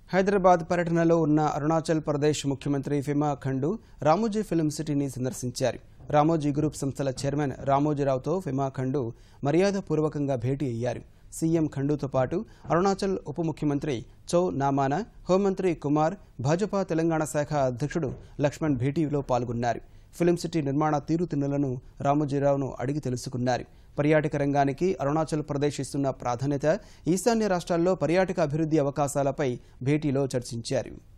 హైదరాబాద్ పర్యటనలో ఉన్న అరుణాచల్ ప్రదేశ్ ముఖ్యమంత్రి ఫిమా ఖండు రామోజీ ఫిల్మ్ సిటీని సందర్శించారు రామోజీ గ్రూప్ సంస్థల చైర్మన్ రామోజీరావుతో ఫిమా ఖండు మర్యాదపూర్వకంగా భేటీ అయ్యారు సీఎం ఖండూతో పాటు అరుణాచల్ ఉప ముఖ్యమంత్రి చౌ నామానా హోంమంత్రి కుమార్ భాజపా తెలంగాణ శాఖ అధ్యక్షుడు లక్ష్మణ్ భేటీలో పాల్గొన్నారు ఫిల్మ్ సిటీ నిర్మాణ తీరుతెన్నులను రామోజీరావును అడిగి తెలుసుకున్నారు పర్యాటక రంగానికి అరుణాచల్ ప్రదేశ్ ఇస్తున్న ప్రాధాన్యత ఈశాన్య రాష్ట్రాల్లో పర్యాటక అభివృద్ధి అవకాశాలపై భేటీలో చర్చించారు